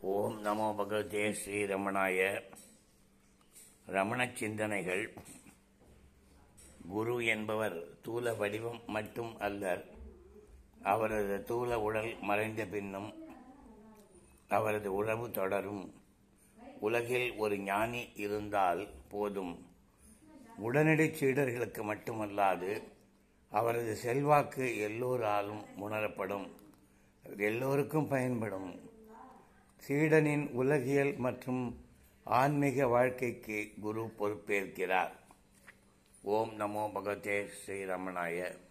ஓம் நமோ பகவதே ஸ்ரீ ரமணாய ரமண சிந்தனைகள் குரு என்பவர் தூல வடிவம் மட்டும் அல்லர் அவரது தூல உடல் மறைந்த பின்னும் அவரது உறவு தொடரும் உலகில் ஒரு ஞானி இருந்தால் போதும் உடனடி சீடர்களுக்கு மட்டுமல்லாது அவரது செல்வாக்கு எல்லோராலும் உணரப்படும் எல்லோருக்கும் பயன்படும் சீடனின் உலகியல் மற்றும் ஆன்மீக வாழ்க்கைக்கு குரு பொறுப்பேற்கிறார் ஓம் நமோ பகவதே ஸ்ரீரமணாய